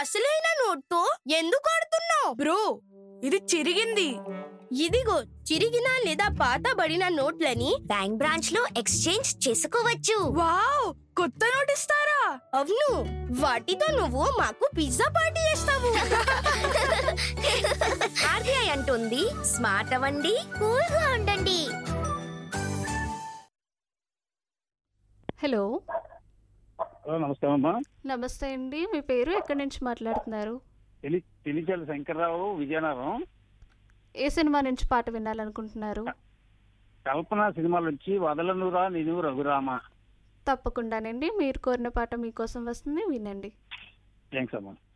అసలైన నోట్తో ఎందుకు ఆడుతున్నావు బ్రో ఇది చిరిగింది ఇదిగో చిరిగిన లేదా పాతబడిన నోట్లని బ్యాంక్ బ్రాంచ్ లో ఎక్స్చేంజ్ చేసుకోవచ్చు వావ్ కొత్త నోట్ ఇస్తారా అవును వాటితో నువ్వు మాకు పిజ్జా పార్టీ చేస్తావు ఆర్బీఐ అంటుంది స్మార్ట్ అవ్వండి కూల్ గా ఉండండి హలో హలో నమస్కారం అమ్మా నమస్తే అండి మీ పేరు ఎక్కడి నుంచి మాట్లాడుతున్నారు తెలి తెలిచాలి శంకర్రావు విజయనగరం ఏ సినిమా నుంచి పాట వినాలనుకుంటున్నారు కల్పన సినిమాల నుంచి వదలనురా నేను రఘురామ తప్పకుండానండి మీరు కోరిన పాట మీకోసం వస్తుంది వినండి థ్యాంక్స్ అమ్మా